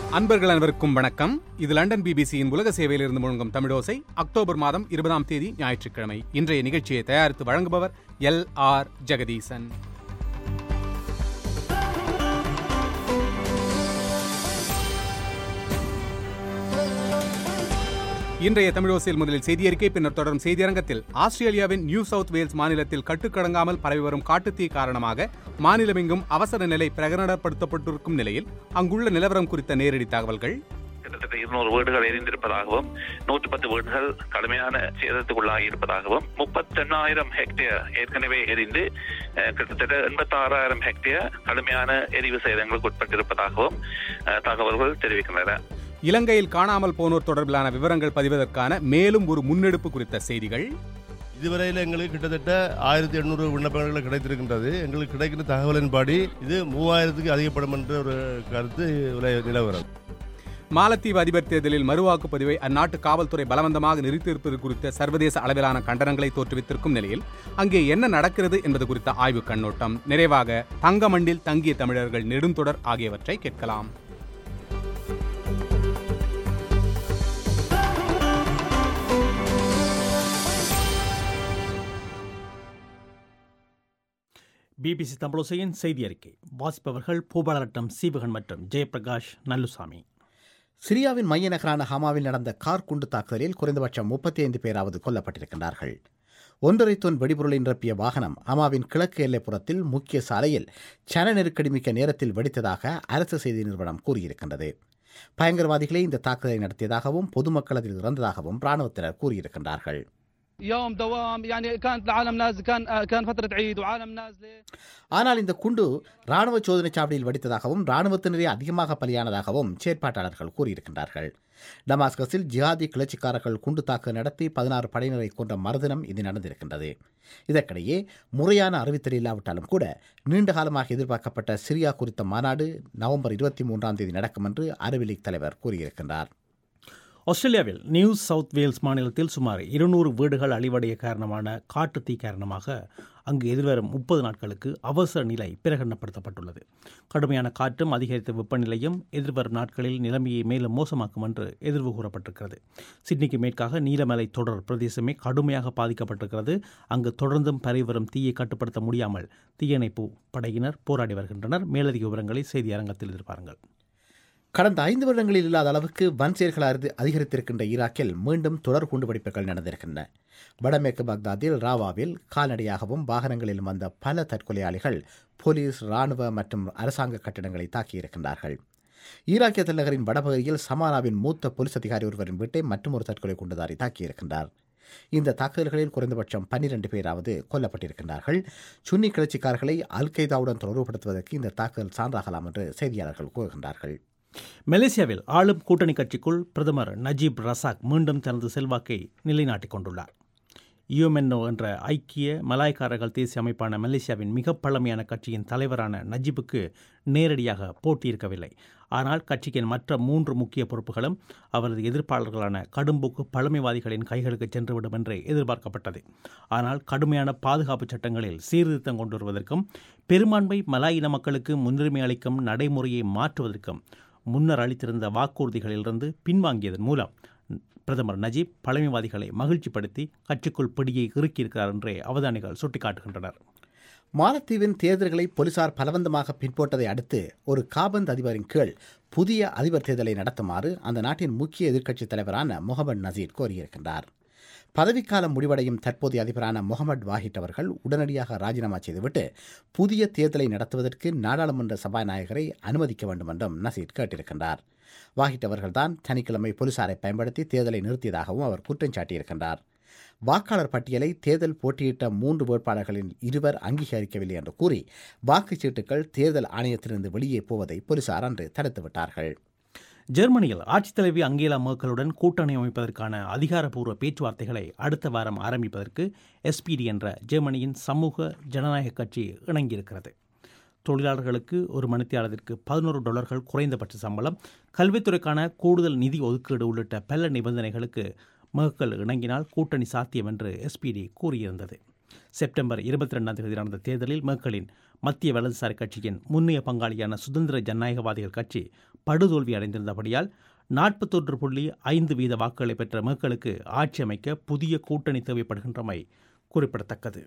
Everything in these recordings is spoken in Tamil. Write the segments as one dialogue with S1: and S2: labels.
S1: அன்பர்கள் அனைவருக்கும் வணக்கம் இது லண்டன் பிபிசியின் உலக சேவையிலிருந்து முழங்கும் தமிழோசை அக்டோபர் மாதம் இருபதாம் தேதி ஞாயிற்றுக்கிழமை இன்றைய நிகழ்ச்சியை தயாரித்து வழங்குபவர் எல் ஆர் ஜெகதீசன் இன்றைய தமிழோசையில் முதலில் செய்தி அறிக்கை பின்னர் தொடரும் செய்தியரங்கத்தில் ஆஸ்திரேலியாவின் நியூ சவுத் வேல்ஸ் மாநிலத்தில் கட்டுக்கடங்காமல் பரவி வரும் காட்டுத்தீ காரணமாக மாநிலமெங்கும் அவசர நிலை பிரகடனப்படுத்தப்பட்டிருக்கும் நிலையில் அங்குள்ள நிலவரம் குறித்த நேரடி தகவல்கள்
S2: கிட்டத்தட்ட இருநூறு வீடுகள் எரிந்திருப்பதாகவும் நூற்றி பத்து வீடுகள் கடுமையான சேதத்துக்குள்ளாகி இருப்பதாகவும் முப்பத்தெண்ணாயிரம் ஹெக்டேர் ஏற்கனவே எரிந்து அஹ், கிட்டத்தட்ட எண்பத்தாறாயிரம் ஹெக்டேர் கடுமையான எரிவு சேதங்களுக்கு உட்பட்டிருப்பதாகவும் அஹ், தகவல்கள் தெரிவிக்கின்றன
S1: இலங்கையில் காணாமல் போனோர் தொடர்பிலான விவரங்கள் பதிவதற்கான மேலும் ஒரு முன்னெடுப்பு குறித்த செய்திகள்
S3: இதுவரையில் எங்களுக்கு கிட்டத்தட்ட ஆயிரத்தி எண்ணூறு விண்ணப்பங்கள் கிடைத்திருக்கின்றது எங்களுக்கு கிடைக்கிற தகவலின்படி இது மூவாயிரத்துக்கு அதிகப்படும் என்ற ஒரு கருத்து உல- நிலவரம்
S1: மாலத்தீவு அதிபர் தேர்தலில் மறுவாக்குப்பதிவை அந்நாட்டு காவல்துறை பலவந்தமாக நிறுத்தியிருப்பது குறித்த சர்வதேச அளவிலான கண்டனங்களை தோற்றுவித்திருக்கும் நிலையில் அங்கே என்ன நடக்கிறது என்பது குறித்த ஆய்வுக் கண்ணோட்டம் நிறைவாக தங்கமண்டில் தங்கிய தமிழர்கள் நெடுந்தொடர் ஆகியவற்றை கேட்கலாம்
S4: பிபிசி தமிழோசையின் செய்தி அறிக்கை வாசிப்பவர்கள் பூபாலரட்டம் சீவகன் மற்றும் ஜெயபிரகாஷ் நல்லுசாமி
S5: சிரியாவின் மைய நகரான ஹமாவில் நடந்த கார் குண்டு தாக்குதலில் குறைந்தபட்சம் முப்பத்தி ஐந்து பேராவது கொல்லப்பட்டிருக்கின்றார்கள் ஒன்றரை தொன் வெடிபொருளை நிரப்பிய வாகனம் ஹமாவின் கிழக்கு எல்லைப்புறத்தில் முக்கிய சாலையில் சன நெருக்கடி மிக்க நேரத்தில் வெடித்ததாக அரசு செய்தி நிறுவனம் கூறியிருக்கின்றது பயங்கரவாதிகளே இந்த தாக்குதலை நடத்தியதாகவும் பொதுமக்கள் அதில் இறந்ததாகவும் இராணுவத்தினர் கூறியிருக்கின்றார்கள்
S6: يوم دوام يعني كانت العالم نازل كان آه، كان فترة عيد وعالم نازلة
S5: ஆனால் இந்த குண்டு ராணுவ சோதனைச் சாவடியில் வெடித்ததாகவும் ராணுவத்தினரே அதிகமாக பலியானதாகவும் செயற்பாட்டாளர்கள் கூறியிருக்கின்றார்கள் டமாஸ்கஸில் ஜிஹாதி கிளர்ச்சிக்காரர்கள் குண்டு தாக்கு நடத்தி பதினாறு படையினரை கொன்ற மறுதினம் இது நடந்திருக்கின்றது இதற்கிடையே முறையான அறிவித்தல் இல்லாவிட்டாலும் கூட நீண்ட காலமாக எதிர்பார்க்கப்பட்ட சிரியா குறித்த மாநாடு நவம்பர் இருபத்தி மூன்றாம் தேதி நடக்கும் என்று அரபு லீக் தலைவர் கூறியிருக்கின்றார்
S4: ஆஸ்திரேலியாவில் நியூ சவுத் வேல்ஸ் மாநிலத்தில் சுமார் இருநூறு வீடுகள் அழிவடைய காரணமான காட்டுத்தீ காரணமாக அங்கு எதிர்வரும் முப்பது நாட்களுக்கு அவசர நிலை பிரகடனப்படுத்தப்பட்டுள்ளது கடுமையான காற்றும் அதிகரித்த வெப்பநிலையும் எதிர்வரும் நாட்களில் நிலைமையை மேலும் மோசமாக்கும் என்று எதிர்வு கூறப்பட்டிருக்கிறது சிட்னிக்கு மேற்காக நீலமலை தொடர் பிரதேசமே கடுமையாக பாதிக்கப்பட்டிருக்கிறது அங்கு தொடர்ந்தும் பரவி வரும் தீயை கட்டுப்படுத்த முடியாமல் தீயணைப்பு படையினர் போராடி வருகின்றனர் மேலதிக விவரங்களை செய்தி அரங்கத்தில் எதிர்பாருங்கள்
S5: கடந்த ஐந்து வருடங்களில் இல்லாத அளவுக்கு வன் செயல்கள் அரிது- அதிகரித்திருக்கின்ற ஈராக்கில் மீண்டும் தொடர் குண்டுவெடிப்புகள் நடந்திருக்கின்றன வடமேற்கு பக்தாதில் ராவாவில் கால்நடையாகவும் வாகனங்களிலும் வந்த பல தற்கொலையாளிகள் போலீஸ் ராணுவ மற்றும் அரசாங்க கட்டிடங்களை தாக்கியிருக்கின்றார்கள் ஈராக்கிய தலைநகரின் வடபகுதியில் சமாராவின் மூத்த போலீஸ் அதிகாரி ஒருவரின் வீட்டை மற்றும் ஒரு தற்கொலை குண்டுதாரி தாக்கியிருக்கின்றார் இந்த தாக்குதல்களில் குறைந்தபட்சம் பன்னிரண்டு பேராவது கொல்லப்பட்டிருக்கின்றார்கள் சுன்னி கிளர்ச்சிக்காரர்களை அல் கைதாவுடன் தொடர்புபடுத்துவதற்கு இந்த தாக்குதல் சான்றாகலாம் என்று செய்தியாளர்கள் கூறுகின்றார்கள்
S4: மலேசியாவில் ஆளும் கூட்டணி கட்சிக்குள் பிரதமர் நஜீப் ரசாக் மீண்டும் தனது செல்வாக்கை நிலைநாட்டிக் கொண்டுள்ளார் யூமென்னோ என்ற ஐக்கிய மலாய்க்காரர்கள் தேசிய அமைப்பான மலேசியாவின் மிக பழமையான கட்சியின் தலைவரான நஜீபுக்கு நேரடியாக போட்டியிருக்கவில்லை ஆனால் கட்சியின் மற்ற மூன்று முக்கிய பொறுப்புகளும் அவரது எதிர்ப்பாளர்களான கடும்போக்கு பழமைவாதிகளின் கைகளுக்கு சென்றுவிடும் என்று எதிர்பார்க்கப்பட்டது ஆனால் கடுமையான பாதுகாப்பு சட்டங்களில் சீர்திருத்தம் கொண்டு வருவதற்கும் பெரும்பான்மை மலாய் இன மக்களுக்கு முன்னுரிமை அளிக்கும் நடைமுறையை மாற்றுவதற்கும் முன்னர் அளித்திருந்த வாக்குறுதிகளிலிருந்து பின்வாங்கியதன் மூலம் பிரதமர் நஜீப் பழமைவாதிகளை மகிழ்ச்சிப்படுத்தி கட்சிக்குள் பிடியை இறுக்கியிருக்கிறார் என்றே அவதானிகள் சுட்டிக்காட்டுகின்றனர்
S5: மாலத்தீவின் தேர்தல்களை போலீசார் பலவந்தமாக பின்பற்றதை அடுத்து ஒரு காபந்து அதிபரின் கீழ் புதிய அதிபர் தேர்தலை நடத்துமாறு அந்த நாட்டின் முக்கிய எதிர்க்கட்சித் தலைவரான முகமது நசீர் கோரியிருக்கின்றார் பதவிக்காலம் முடிவடையும் தற்போதைய அதிபரான முகமது வாஹிட் அவர்கள் உடனடியாக ராஜினாமா செய்துவிட்டு புதிய தேர்தலை நடத்துவதற்கு நாடாளுமன்ற சபாநாயகரை அனுமதிக்க வேண்டும் என்றும் நசீர் கேட்டிருக்கின்றார் வாஹிட் அவர்கள்தான் சனிக்கிழமை போலீசாரை பயன்படுத்தி தேர்தலை நிறுத்தியதாகவும் அவர் குற்றம் சாட்டியிருக்கின்றார் வாக்காளர் பட்டியலை தேர்தல் போட்டியிட்ட மூன்று வேட்பாளர்களில் இருவர் அங்கீகரிக்கவில்லை என்று கூறி வாக்குச்சீட்டுகள் தேர்தல் ஆணையத்திலிருந்து வெளியே போவதை போலீசார் அன்று தடுத்துவிட்டார்கள்
S4: ஜெர்மனியில் ஆட்சித் தலைவி அங்கேலா மேர்க்கலுடன் கூட்டணி அமைப்பதற்கான அதிகாரப்பூர்வ பேச்சுவார்த்தைகளை அடுத்த வாரம் ஆரம்பிப்பதற்கு எஸ்பிடி என்ற ஜெர்மனியின் சமூக ஜனநாயக கட்சி இணங்கியிருக்கிறது தொழிலாளர்களுக்கு ஒரு மணித்தியாளத்திற்கு பதினோரு டாலர்கள் குறைந்தபட்ச சம்பளம் கல்வித்துறைக்கான கூடுதல் நிதி ஒதுக்கீடு உள்ளிட்ட பல நிபந்தனைகளுக்கு மேர்க்கல் இணங்கினால் கூட்டணி சாத்தியம் என்று எஸ்பிடி கூறியிருந்தது செப்டம்பர் இருபத்தி ரெண்டாம் தேதி நடந்த தேர்தலில் மேக்களின் மத்திய வலதுசாரி கட்சியின் முன்னைய பங்காளியான சுதந்திர ஜனநாயகவாதிகள் கட்சி படுதோல்வி அடைந்திருந்தபடியால் நாற்பத்தொன்று புள்ளி ஐந்து வீத வாக்குகளை பெற்ற மேக்களுக்கு ஆட்சி அமைக்க புதிய கூட்டணி தேவைப்படுகின்றமை குறிப்பிடத்தக்கது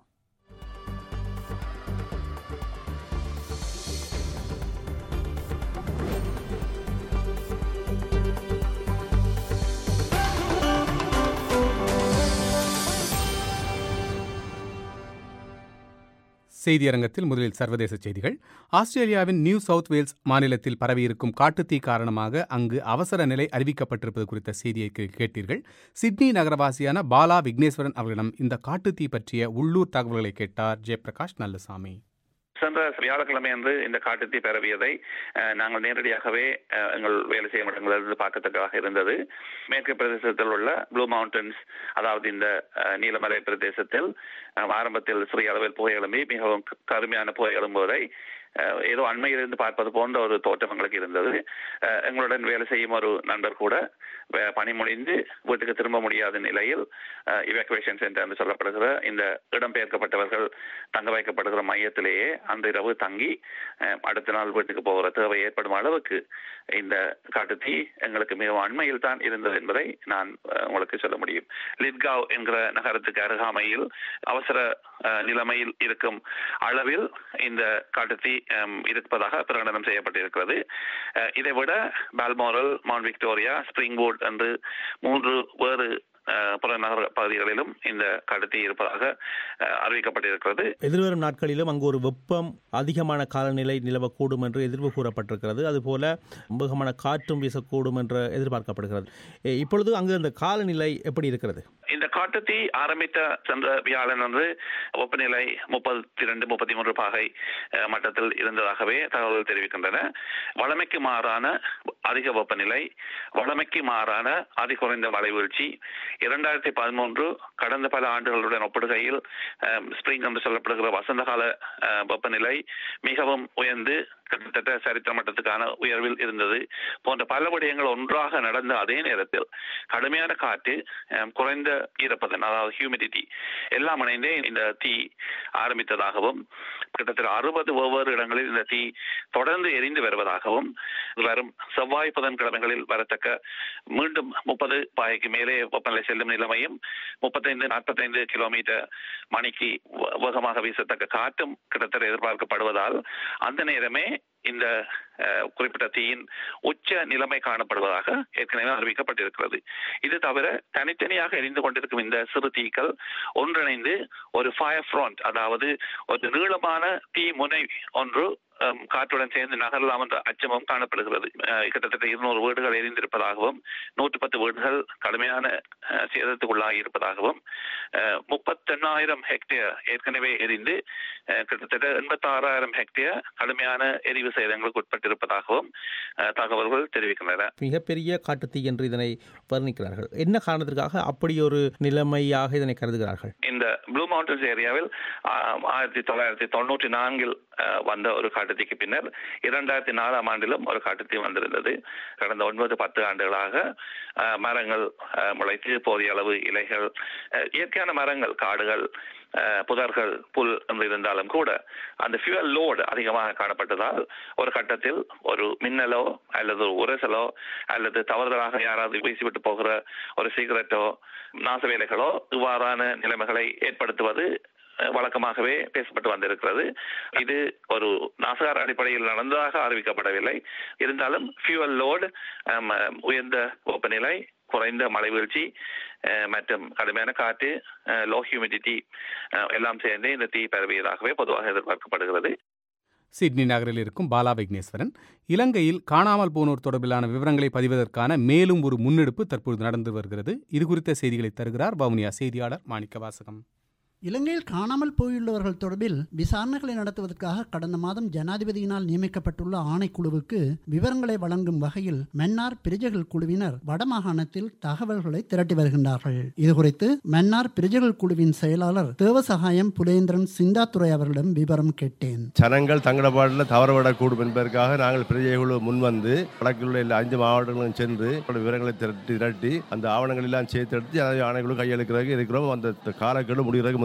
S1: செய்தியரங்கத்தில் முதலில் சர்வதேச செய்திகள் ஆஸ்திரேலியாவின் நியூ சவுத் வேல்ஸ் மாநிலத்தில் பரவியிருக்கும் காட்டுத்தீ காரணமாக அங்கு அவசர நிலை அறிவிக்கப்பட்டிருப்பது குறித்த செய்தியை கே- கேட்டீர்கள் சிட்னி நகரவாசியான பாலா விக்னேஸ்வரன் அவர்களிடம் இந்த காட்டுத்தீ பற்றிய உள்ளூர் தகவல்களை கேட்டார் ஜெயபிரகாஷ் நல்லசாமி
S2: சென்ற வியாழக்கிழமை அன்று இந்த காட்டுத்தீ பரவியதை அஹ், நாங்கள் நேரடியாகவே அஹ், எங்கள் வேலை செய்யும் இடங்களிலிருந்து பார்க்கத்தக்கதாக இருந்தது மேற்கு பிரதேசத்தில் உள்ள ப்ளூ மவுண்டன்ஸ் அதாவது இந்த அஹ், நீலமலை பிரதேசத்தில் அஹ், ஆரம்பத்தில் சிறிய அளவில் புகை எழும்பி மிகவும் க- கருமையான புகை எழும்புவதை அஹ், ஏதோ அண்மையிலிருந்து பார்ப்பது போன்ற ஒரு தோற்றம் எங்களுக்கு இருந்தது அஹ், எங்களுடன் வேலை செய்யும் ஒரு நண்பர் கூட வே- பணி முடிந்து வீட்டுக்கு திரும்ப முடியாத நிலையில் இவாக்குவேஷன் சென்டர் என்று சொல்லப்படுகிற இந்த இடம்பெயர்க்கப்பட்டவர்கள் தங்க வைக்கப்படுகிற மையத்திலேயே அன்று இரவு தங்கி அஹ், அடுத்த நாள் வீட்டுக்கு போகிற தேவை ஏற்படும் அளவுக்கு இந்த காட்டுத்தீ எங்களுக்கு மிகவும் அண்மையில் தான் இருந்தது என்பதை நான் அஹ், உங்களுக்கு சொல்ல முடியும் லிட்காவ் என்கிற நகரத்துக்கு அருகாமையில் அவசர அஹ், நிலைமையில் இருக்கும் அளவில் இந்த காட்டுத்தீ அம், இருப்பதாக பிரகடனம் செய்யப்பட்டிருக்கிறது அஹ், இதை விட பால்மோரல் மவுண்ட் விக்டோரியா ஸ்பிரிங்வுட் என்று மூன்று வேறு அஹ், புறநகர பகுதிகளிலும் இந்த காட்டுத்தீ இருப்பதாக அஹ், அறிவிக்கப்பட்டிருக்கிறது
S4: எதிர்வரும் நாட்களிலும் அங்கு ஒரு வெப்பம் அதிகமான காலநிலை நிலவக்கூடும் என்று எதிர்வு கூறப்பட்டிருக்கிறது அதுபோல வேகமான காற்றும் வீசக்கூடும் என்று எதிர்பார்க்கப்படுகிறது எ, இப்பொழுது அங்கு அந்த காலநிலை எப்படி இருக்கிறது
S2: இந்த காட்டுத்தீ ஆரம்பித்த சென்ற வியாழன் அன்று வெப்பநிலை முப்பத்தி ரெண்டு முப்பத்தி மூன்று பாகை அஹ், மட்டத்தில் இருந்ததாகவே தகவல்கள் தெரிவிக்கின்றன வளமைக்கு மாறான அதிக வெப்பநிலை வளமைக்கு மாறான அதி குறைந்த மழைவீழ்ச்சி இரண்டாயிரத்தி பதிமூன்று கடந்த பல ஆண்டுகளுடன் ஒப்பிடுகையில் ஸ்பிரிங் என்று சொல்லப்படுகிற வசந்த கால அஹ், வெப்பநிலை மிகவும் உயர்ந்து கிட்டத்தட்ட சரித்திர மட்டத்துக்கான உயர்வில் இருந்தது போன்ற பல விடயங்கள் ஒன்றாக நடந்த அதே நேரத்தில் கடுமையான காற்று அஹ், குறைந்த ஈரப்பதன் அதாவது ஹியூமிடிட்டி எல்லாம் இணைந்தே இந்த தீ ஆரம்பித்ததாகவும் கிட்டத்தட்ட அறுபது ஒவ்வொரு இடங்களில் இந்த தீ தொடர்ந்து எரிந்து வருவதாகவும் வரும் செவ்வாய் புதன்கிழமைகளில் வரத்தக்க மீண்டும் முப்பது பாய்க்கு மேலே வெப்பநிலை செல்லும் நிலைமையும் முப்பத்தைந்து நாற்பத்தைந்து கிலோமீட்டர் மணிக்கு வ- வேகமாக வீசத்தக்க காற்றும் கிட்டத்தட்ட எதிர்பார்க்கப்படுவதால் அந்த நேரமே இந்த அஹ், குறிப்பிட்ட தீயின் உச்ச நிலைமை காணப்படுவதாக ஏற்கனவே அறிவிக்கப்பட்டிருக்கிறது இது தவிர தனித்தனியாக எரிந்து கொண்டிருக்கும் இந்த சிறு தீக்கள் ஒன்றிணைந்து ஒரு ஃபயர் ஃப்ரண்ட் அதாவது ஒரு நீளமான தீ முனை ஒன்று அம், காற்றுடன் சேர்ந்து நகரலாம் என்ற அச்சமும் காணப்படுகிறது அஹ், கிட்டத்தட்ட இருநூறு வீடுகள் எரிந்திருப்பதாகவும் நூற்று பத்து வீடுகள் கடுமையான அஹ், சேதத்துக்குள்ளாகி இருப்பதாகவும் முப்பத்தெண்ணாயிரம் ஹெக்டேர் ஏற்கனவே எரிந்து அஹ், கிட்டத்தட்ட எண்பத்தாறாயிரம் ஹெக்டேர் கடுமையான எரிவு சேதங்களுக்கு உட்பட்டிருப்பதாகவும் அஹ், தகவல்கள் தெரிவிக்கின்றன
S4: மிகப்பெரிய காட்டுத்தீ என்று இதனை வர்ணிக்கிறார்கள் என்ன காரணத்திற்காக அப்படி ஒரு நிலைமையாக இதனை கருதுகிறார்கள்
S2: இந்த ப்ளூ மவுண்டன்ஸ் ஏரியாவில் ஆம், ஆயிரத்தி தொள்ளாயிரத்தி தொண்ணூற்றி நான்கில் அஹ், வந்த ஒரு காட்டுத்தீக்கு பின்னர் இரண்டாயிரத்தி நாலாம் ஆண்டிலும் ஒரு காட்டுத்தீ வந்திருந்தது கடந்த ஒன்பது பத்து ஆண்டுகளாக அஹ், மரங்கள் அஹ், முளைத்து போதிய அளவு இலைகள் அஹ், இயற்கையான மரங்கள் காடுகள் அஹ், புதர்கள் புல் என்று இருந்தாலும் கூட அந்த ஃபியூவல் லோடு அதிகமாக காணப்பட்டதால் ஒரு கட்டத்தில் ஒரு மின்னலோ அல்லது ஒரு உரசலோ அல்லது தவறுதலாக யாராவது வீசிவிட்டு போகிற ஒரு சிகரெட்டோ நாச வேலைகளோ இவ்வாறான நிலைமைகளை ஏற்படுத்துவது அஹ், வழக்கமாகவே பேசப்பட்டு வந்திருக்கிறது இது ஒரு நாசகார அடிப்படையில் நடந்ததாக அறிவிக்கப்படவில்லை இருந்தாலும் ஃபியூவல் லோடு உயர்ந்த வெப்பநிலை குறைந்த மழை வீழ்ச்சி அஹ், மற்றும் கடுமையான காற்று லோ ஹியூமிடிட்டி எல்லாம் சேர்ந்து இந்த தீ பரவியதாகவே பொதுவாக எதிர்பார்க்கப்படுகிறது
S1: சிட்னி நகரில் இருக்கும் பாலா விக்னேஸ்வரன் இலங்கையில் காணாமல் போனோர் தொடர்பிலான விவரங்களை பதிவதற்கான மேலும் ஒரு முன்னெடுப்பு தற்பொழுது நடந்து வருகிறது இது குறித்த செய்திகளை தருகிறார் வவுனியா செய்தியாளர் மாணிக்க வாசகம்
S7: இலங்கையில் காணாமல் போயுள்ளவர்கள் தொடர்பில் விசாரணைகளை நடத்துவதற்காக கடந்த மாதம் ஜனாதிபதியினால் நியமிக்கப்பட்டுள்ள ஆணைக்குழுவுக்கு விவரங்களை வழங்கும் வகையில் மன்னார் பிரஜைகள் குழுவினர் வடமாகாணத்தில் தகவல்களை திரட்டி வருகின்றார்கள் இதுகுறித்து மன்னார் பிரஜைகள் குழுவின் செயலாளர் தேவசகாயம் புலேந்திரன் சிந்தாத்துறை அவர்களிடம் விவரம் கேட்டேன்
S3: ஜனங்கள் தங்கள பாட்டில் தவறவிடக்கூடும் என்பதற்காக நாங்கள் பிரஜைகுழு முன்வந்து வடக்கில் உள்ள எல்லா அஞ்சு மாவட்டங்களும் சென்று அவரோட விவரங்களை திரட்டி திரட்டி அந்த ஆவணங்கள் எல்லாம் சேர்த்து எடுத்து அதை ஆணைக்குழு கையெழுக்கிறதுக்கு இருக்கிறோம் அந்த காலக்கெடு முடிகிறதுக்கு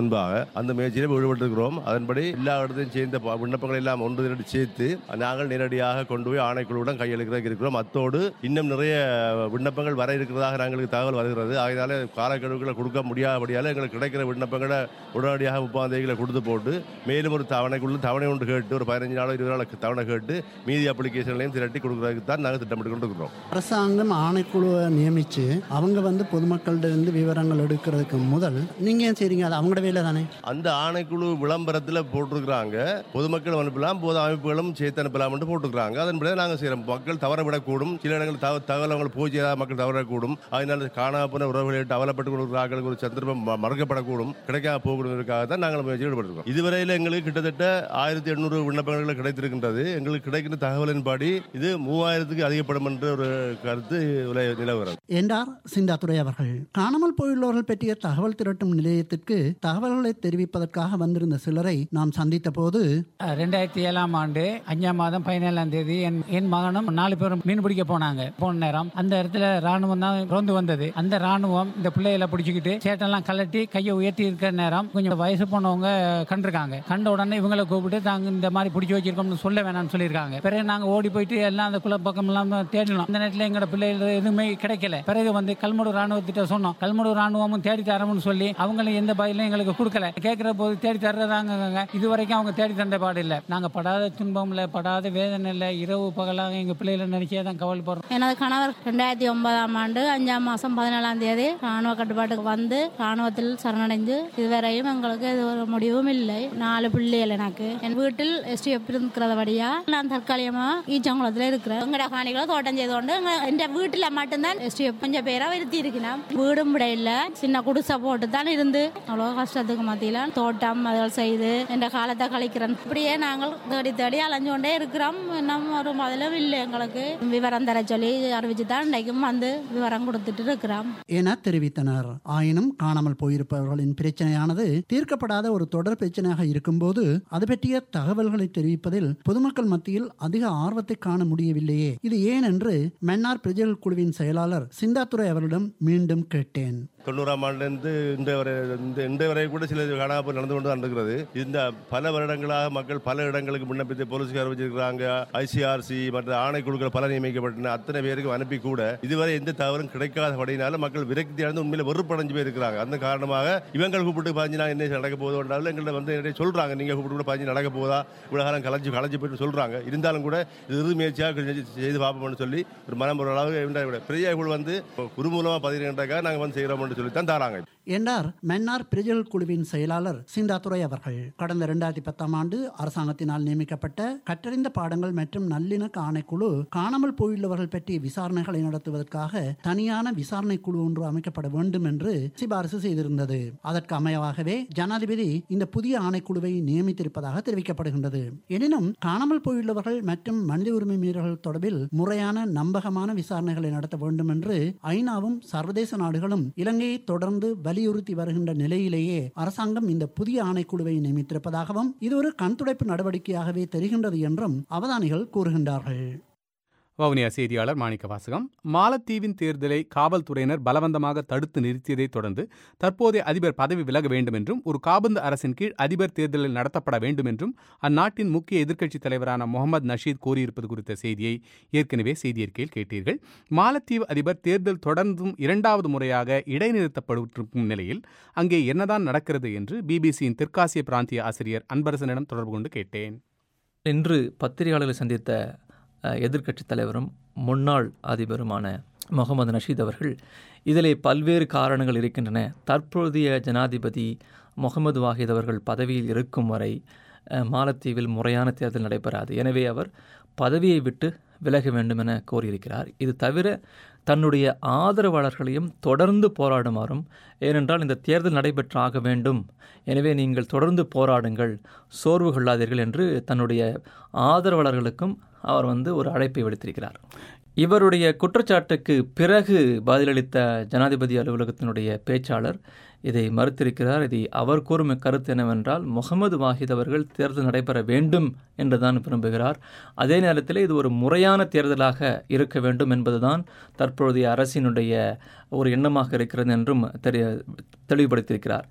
S3: முன்பாக அந்த முயற்சியில் ஈடுபட்டிருக்கிறோம் அதன்படி எல்லா இடத்தையும் சேர்ந்த ப- விண்ணப்பங்களை எல்லாம் ஒன்று திரட்டி சேர்த்து நாங்கள் நேரடியாக கொண்டு போய் ஆணைக்குழுவுடன் கையெழுக்கிறதுக்கு இருக்கிறோம் அத்தோடு இன்னும் நிறைய விண்ணப்பங்கள் வர இருக்கிறதாக நாங்களுக்கு தகவல் வருகிறது அதனால காலக்கெடுவுகளை கொடுக்க முடியாதபடியால் எங்களுக்கு கிடைக்கிற விண்ணப்பங்களை உடனடியாக முப்பாம் தேதிகளை கொடுத்து போட்டு மேலும் ஒரு தவணைக்குள்ள தவணை ஒன்று கேட்டு ஒரு பதினஞ்சு நாளோ இருபது நாள் தவணை கேட்டு மீதி அப்ளிகேஷன்லையும் திரட்டி கொடுக்கறதுக்கு தான் நாங்கள் திட்டமிட்டு கொண்டு இருக்கிறோம்
S7: அரசாங்கம் ஆணைக்குழுவை நியமித்து அவங்க வந்து பொதுமக்கள்கிட்ட இருந்து விவரங்கள் எடுக்கிறதுக்கு முதல் நீங்கள் ஏன் செய்றீங்க அது அவங்களோட வேலை தானே
S3: அந்த ஆணைக்குழு விளம்பரத்தில் போட்டிருக்கிறாங்க பொதுமக்கள் அனுப்பலாம் பொது அமைப்புகளும் சேர்த்து அனுப்பலாம்னு போட்டிருக்கிறாங்க அதன்படி நாங்கள் செய்கிறோம் மக்கள் தவறவிடக்கூடும் சில இடங்களில் தவ தகவல் அவங்களுக்கு போய் சேராத மக்கள் தவறக்கூடும் அதனால காணாம போன உறவுகளிட்டு அவலப்பட்டு கொடுக்குறாங்களுக்கு ஒரு சந்தர்ப்பம் ம- மறக்கப்படக்கூடும் கிடைக்காம போகணுங்கிறதுக்காக தான் நாங்கள் முயற்சி ஈடுபட்டிருக்கோம் இதுவரையில் எங்களுக்கு கிட்டத்தட்ட ஆயிரத்தி எண்ணூறு விண்ணப்பங்கள் கிடைத்திருக்கின்றது எங்களுக்கு கிடைக்கின்ற தகவலின்படி இது மூவாயிரத்துக்கு அதிகப்படும் என்ற ஒரு கருத்து உல- நிலவுகிறது
S7: என்றார் சிந்தாதுரை அவர்கள் காணாமல் போயுள்ளவர்கள் பற்றிய தகவல் திரட்டும் நிலையத்திற்கு தகவல்களை தெரிவிப்பதற்காக வந்திருந்த சிலரை நாம் சந்தித்த போது
S8: ரெண்டாயிரத்தி ஏழாம் ஆண்டு அஞ்சாம் மாதம் பதினேழாம் தேதி என் என் மகனும் நாலு பேரும் மீன் பிடிக்க போனாங்க போன நேரம் அந்த இடத்துல ராணுவம் தான் ரோந்து வந்தது அந்த ராணுவம் இந்த பிள்ளைகளை பிடிச்சிக்கிட்டு சேட்டெல்லாம் கலட்டி கையை உயர்த்தி இருக்கிற நேரம் கொஞ்சம் வயசு போனவங்க கண்டிருக்காங்க கண்ட உடனே இவங்களை கூப்பிட்டு தாங்க இந்த மாதிரி பிடிச்சி வச்சிருக்கோம்னு சொல்ல வேணாம்னு சொல்லியிருக்காங்க பிறகு நாங்க ஓடி போயிட்டு எல்லாம் அந்த குள பக்கம் எல்லாம் தேடினோம் அந்த நேரத்தில் எங்களோட பிள்ளைகள் எதுவுமே கிடைக்கல பிறகு வந்து கல்முடு ராணுவத்திட்ட சொன்னோம் கல்முடு ராணுவமும் தேடி தரோம்னு சொல்லி அவங்களும் எந்த பதிலும் எங்களுக்கு கொடுக்கல கேட்கிற போது தேடி தர்றதாங்க இது வரைக்கும் அவங்க தேடி தந்த பாடு இல்லை நாங்க படாத துன்பம் இல்லை படாத வேதனை இல்லை இரவு பகலாக எங்க பிள்ளைகளை நினைச்சே தான் கவலைப்படுறோம்
S9: எனது கணவர் ரெண்டாயிரத்தி ஒன்பதாம் ஆண்டு அஞ்சாம் மாதம் பதினேழாம் தேதி ராணுவ கட்டுப்பாட்டுக்கு வந்து ராணுவத்தில் சரணடைந்து இதுவரையும் எங்களுக்கு இது ஒரு முடிவும் இல்லை நாலு பிள்ளைகள் எனக்கு என் வீட்டில் எஸ்டிஎஃப் இருக்கிறபடியா நான் தற்காலிகமா ஈச்சங்குளத்தில் இருக்கிறேன் எங்கட காணிகளை தோட்டம் செய்து கொண்டு எங்க எந்த வீட்டில் மட்டும்தான் எஸ்டிஎஃப் கொஞ்சம் பேரா வருத்தி இருக்கிறேன் வீடும் விட இல்லை சின்ன குடிசை போட்டு தான் இருந்து அவ்வளோ கஷ்டத்துக்கு மத்தியில் தோட்டம் அதுகள் செய்து என்ற காலத்தை கழிக்கிறேன் இப்படியே நாங்கள் தேடி தேடி அலைஞ்சு கொண்டே இருக்கிறோம் இன்னும் ஒரு முதலும் இல்லை எங்களுக்கு விவரம் தர சொல்லி அறிவிச்சு தான் இன்றைக்கும் வந்து விவரம் கொடுத்துட்டு இருக்கிறோம்
S7: என தெரிவித்தனர் ஆயினும் காணாமல் போயிருப்பவர்களின் பிரச்சனையானது தீர்க்கப்படாத ஒரு தொடர் பிரச்சனையாக இருக்கும்போது அது பற்றிய தகவல்களை தெரிவிப்பதில் பொதுமக்கள் மத்தியில் அதிக ஆர்வத்தை காண முடியவில்லையே இது ஏன் என்று மன்னார் பிரஜைகள் குழுவின் செயலாளர் சிந்தாத்துரை அவரிடம் மீண்டும் கேட்டேன்
S3: தொண்ணூறாம் ஆண்டுலேருந்து இன்றைய வரை இந்த இன்றைய வரை கூட சில காணாமல் நடந்து கொண்டு தான் இருக்கிறது இந்த பல வருடங்களாக மக்கள் பல இடங்களுக்கு விண்ணப்பித்து போலீஸ்கார் வச்சிருக்கிறாங்க ஐசிஆர்சி மற்ற ஆணைக்குழுக்கள் பல நியமிக்கப்பட்டன அத்தனை பேருக்கு அனுப்பி கூட இதுவரை எந்த தவறும் கிடைக்காதபடினால மக்கள் விரக்தி அடைந்து உண்மையில வெறுப்படைஞ்சு போயிருக்கிறாங்க அந்த காரணமாக இவங்க கூப்பிட்டு பாஞ்சு நான் என்ன நடக்க போதோன்றாலும் எங்கள்ட்ட வந்து நிறைய சொல்றாங்க நீங்க கூப்பிட்டு கூட பாஞ்சு நடக்க போதா இவ்வளவு காலம் கலைஞ்சு கலைஞ்சு போயிட்டு சொல்றாங்க இருந்தாலும் கூட இது இறுதி முயற்சியாக செஞ்சு- செய்து பார்ப்போம்னு சொல்லி ஒரு மனம் ஒரு அளவு இந்த பெரிய குழு வந்து குறுமூலமா பதினெண்டாக்காக நாங்கள் வந்து செய்கிறோம்னு சொல்லி தான் தாராங்க
S7: என்றார் மன்னார் பிரஜல் குழுவின் செயலாளர் சிந்தாதுரை அவர்கள் கடந்த இரண்டாயிரத்தி பத்தாம் ஆண்டு அரசாங்கத்தினால் நியமிக்கப்பட்ட கற்றறிந்த பாடங்கள் மற்றும் நல்லிணக்க ஆணைக்குழு காணாமல் போயுள்ளவர்கள் பற்றிய விசாரணைகளை நடத்துவதற்காக தனியான விசாரணை குழு ஒன்று அமைக்கப்பட வேண்டும் என்று சிபாரிசு செய்திருந்தது அதற்கு அமையவாகவே ஜனாதிபதி இந்த புதிய ஆணைக்குழுவை நியமித்திருப்பதாக தெரிவிக்கப்படுகின்றது எனினும் காணாமல் போயுள்ளவர்கள் மற்றும் மனித உரிமை மீறல்கள் தொடர்பில் முறையான நம்பகமான விசாரணைகளை நடத்த வேண்டும் என்று ஐநாவும் சர்வதேச நாடுகளும் இலங்கையை தொடர்ந்து வலியுறுத்தி வருகின்ற நிலையிலேயே அரசாங்கம் இந்த புதிய ஆணைக்குழுவை நியமித்திருப்பதாகவும் இது ஒரு கண்துடைப்பு நடவடிக்கையாகவே தெரிகின்றது என்றும் அவதானிகள் கூறுகின்றார்கள்
S1: வவுனியா செய்தியாளர் மாணிக்க வாசகம் மாலத்தீவின் தேர்தலை காவல்துறையினர் பலவந்தமாக தடுத்து நிறுத்தியதைத் தொடர்ந்து தற்போதைய அதிபர் பதவி விலக வேண்டும் என்றும் ஒரு காபந்து அரசின் கீழ் அதிபர் தேர்தலில் நடத்தப்பட வேண்டும் என்றும் அந்நாட்டின் முக்கிய எதிர்க்கட்சித் தலைவரான முகமது நஷீத் கூறியிருப்பது குறித்த செய்தியை ஏற்கனவே செய்தியறிக்கையில் கேட்டீர்கள் மாலத்தீவு அதிபர் தேர்தல் தொடர்ந்தும் இரண்டாவது முறையாக இடைநிறுத்தப்பட்டிருக்கும் நிலையில் அங்கே என்னதான் நடக்கிறது என்று பிபிசியின் தெற்காசிய பிராந்திய ஆசிரியர் அன்பரசனிடம் தொடர்பு கொண்டு கேட்டேன்
S10: இன்று பத்திரிகையாளர்களை சந்தித்த அஹ், எதிர்க்கட்சித் தலைவரும் முன்னாள் அதிபருமான முகமது நஷீத் அவர்கள் இதிலே பல்வேறு காரணங்கள் இருக்கின்றன தற்போதைய ஜனாதிபதி முகமது வாஹித் அவர்கள் பதவியில் இருக்கும் வரை அஹ், மாலத்தீவில் முறையான தேர்தல் நடைபெறாது எனவே அவர் பதவியை விட்டு விலக வேண்டும் என கோரியிருக்கிறார் இது தவிர தன்னுடைய ஆதரவாளர்களையும் தொடர்ந்து போராடுமாறும் ஏனென்றால் இந்த தேர்தல் நடைபெற்றாக வேண்டும் எனவே நீங்கள் தொடர்ந்து போராடுங்கள் சோர்வு கொள்ளாதீர்கள் என்று தன்னுடைய ஆதரவாளர்களுக்கும் அவர் வந்து ஒரு அழைப்பை விடுத்திருக்கிறார் இவருடைய குற்றச்சாட்டுக்கு பிறகு பதிலளித்த ஜனாதிபதி அலுவலகத்தினுடைய பேச்சாளர் இதை மறுத்திருக்கிறார் இது அவர் கூறும் கருத்து என்னவென்றால் முகமது வாஹித் அவர்கள் தேர்தல் நடைபெற வேண்டும் என்றுதான் விரும்புகிறார் அதே நேரத்தில் இது ஒரு முறையான தேர்தலாக இருக்க வேண்டும் என்பதுதான் தற்பொழுதைய அரசினுடைய ஒரு எண்ணமாக இருக்கிறது என்றும் தெரிய தெளிவுபடுத்தியிருக்கிறார்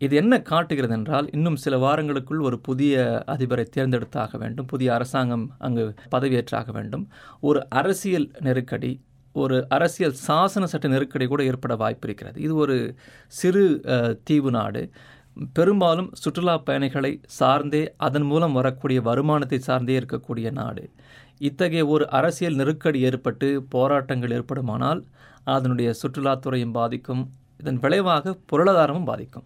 S10: இது என்ன காட்டுகிறது என்றால் இன்னும் சில வாரங்களுக்குள் ஒரு புதிய அதிபரை தேர்ந்தெடுத்தாக வேண்டும் புதிய அரசாங்கம் அங்கு பதவியேற்றாக வேண்டும் ஒரு அரசியல் நெருக்கடி ஒரு அரசியல் சாசன சட்ட நெருக்கடி கூட ஏற்பட வாய்ப்பு இருக்கிறது இது ஒரு சிறு அஹ், தீவு நாடு பெரும்பாலும் சுற்றுலா பயணிகளை சார்ந்தே அதன் மூலம் வரக்கூடிய வருமானத்தை சார்ந்தே இருக்கக்கூடிய நாடு இத்தகைய ஒரு அரசியல் நெருக்கடி ஏற்பட்டு போராட்டங்கள் ஏற்படுமானால் அதனுடைய சுற்றுலாத்துறையும் பாதிக்கும் இதன் விளைவாக பொருளாதாரமும் பாதிக்கும்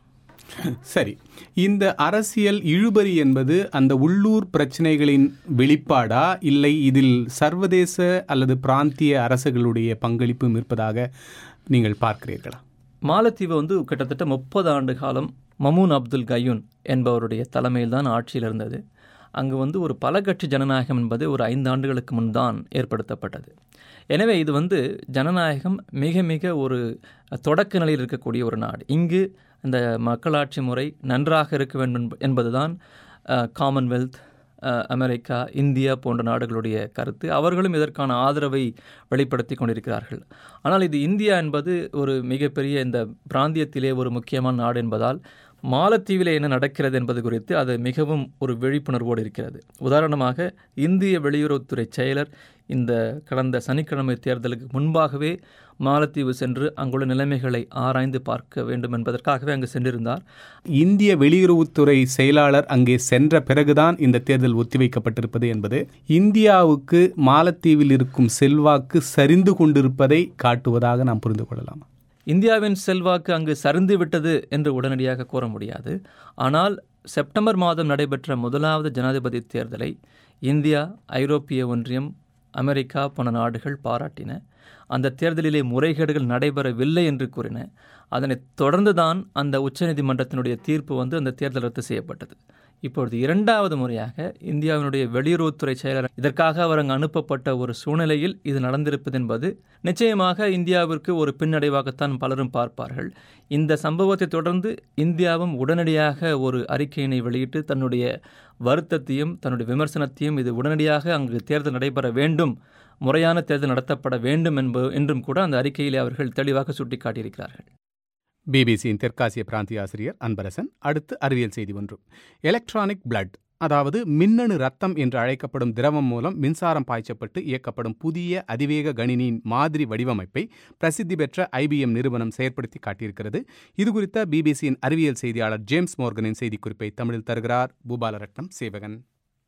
S1: சரி இந்த அரசியல் இழுபறி என்பது அந்த உள்ளூர் பிரச்சனைகளின் வெளிப்பாடா இல்லை இதில் சர்வதேச அல்லது பிராந்திய அரசுகளுடைய பங்களிப்பும் இருப்பதாக நீங்கள் பார்க்கிறீர்களா
S10: மாலத்தீவு வந்து கிட்டத்தட்ட முப்பது ஆண்டு காலம் மமூன் அப்துல் கயூன் என்பவருடைய தலைமையில் தான் ஆட்சியில் இருந்தது அங்கு வந்து ஒரு பல கட்சி ஜனநாயகம் என்பது ஒரு ஐந்து ஆண்டுகளுக்கு முன் தான் ஏற்படுத்தப்பட்டது எனவே இது வந்து ஜனநாயகம் மிக மிக ஒரு தொடக்க நிலையில் இருக்கக்கூடிய ஒரு நாடு இங்கு இந்த மக்களாட்சி முறை நன்றாக இருக்க வேண்டும் என்ப- என்பதுதான் அஹ், காமன்வெல்த் அஹ், அமெரிக்கா இந்தியா போன்ற நாடுகளுடைய கருத்து அவர்களும் இதற்கான ஆதரவை வெளிப்படுத்தி கொண்டிருக்கிறார்கள் ஆனால் இது இந்தியா என்பது ஒரு மிகப்பெரிய இந்த பிராந்தியத்திலே ஒரு முக்கியமான நாடு என்பதால் மாலத்தீவிலே என்ன நடக்கிறது என்பது குறித்து அது மிகவும் ஒரு விழிப்புணர்வோடு இருக்கிறது உதாரணமாக இந்திய வெளியுறவுத்துறை செயலர் இந்த கடந்த சனிக்கிழமை தேர்தலுக்கு முன்பாகவே மாலத்தீவு சென்று அங்குள்ள நிலைமைகளை ஆராய்ந்து பார்க்க வேண்டும் என்பதற்காகவே அங்கு சென்றிருந்தார்
S1: இந்திய வெளியுறவுத்துறை செயலாளர் அங்கே சென்ற பிறகுதான் இந்த தேர்தல் ஒத்திவைக்கப்பட்டிருப்பது என்பது இந்தியாவுக்கு மாலத்தீவில் இருக்கும் செல்வாக்கு சரிந்து கொண்டிருப்பதை காட்டுவதாக நாம் புரிந்து கொள்ளலாம்
S10: இந்தியாவின் செல்வாக்கு அங்கு சரிந்து விட்டது என்று உடனடியாக கூற முடியாது ஆனால் செப்டம்பர் மாதம் நடைபெற்ற முதலாவது ஜனாதிபதி தேர்தலை இந்தியா ஐரோப்பிய ஒன்றியம் அமெரிக்கா போன்ற நாடுகள் பாராட்டின அந்த தேர்தலிலே முறைகேடுகள் நடைபெறவில்லை என்று கூறின அதனைத் தொடர்ந்துதான் அந்த உச்சநீதிமன்றத்தினுடைய தீர்ப்பு வந்து அந்த தேர்தல் ரத்து செய்யப்பட்டது இப்பொழுது இரண்டாவது முறையாக இந்தியாவினுடைய வெளியுறவுத்துறை செயலர் இதற்காக அவர் அங்கு அனுப்பப்பட்ட ஒரு சூழ்நிலையில் இது நடந்திருப்பது என்பது நிச்சயமாக இந்தியாவிற்கு ஒரு பின்னடைவாகத்தான் பலரும் பார்ப்பார்கள் இந்த சம்பவத்தை தொடர்ந்து இந்தியாவும் உடனடியாக ஒரு அறிக்கையினை வெளியிட்டு தன்னுடைய வருத்தத்தையும் தன்னுடைய விமர்சனத்தையும் இது உடனடியாக அங்கு தேர்தல் நடைபெற வேண்டும் முறையான தேர்தல் நடத்தப்பட வேண்டும் என்ப என்றும் கூட அந்த அறிக்கையிலே அவர்கள் தெளிவாக சுட்டிக்காட்டியிருக்கிறார்கள்
S1: பிபிசியின் தெற்காசிய பிராந்திய ஆசிரியர் அன்பரசன் அடுத்து அறிவியல் செய்தி ஒன்று எலக்ட்ரானிக் பிளட் அதாவது மின்னணு ரத்தம் என்று அழைக்கப்படும் திரவம் மூலம் மின்சாரம் பாய்ச்சப்பட்டு இயக்கப்படும் புதிய அதிவேக கணினியின் மாதிரி வடிவமைப்பை பிரசித்தி பெற்ற ஐபிஎம் நிறுவனம் செயற்படுத்தி காட்டியிருக்கிறது இது குறித்த பிபிசியின் அறிவியல் செய்தியாளர் ஜேம்ஸ் மோர்கனின் செய்திக்குறிப்பை தமிழில் தருகிறார் பூபாலரட்னம் சேவகன்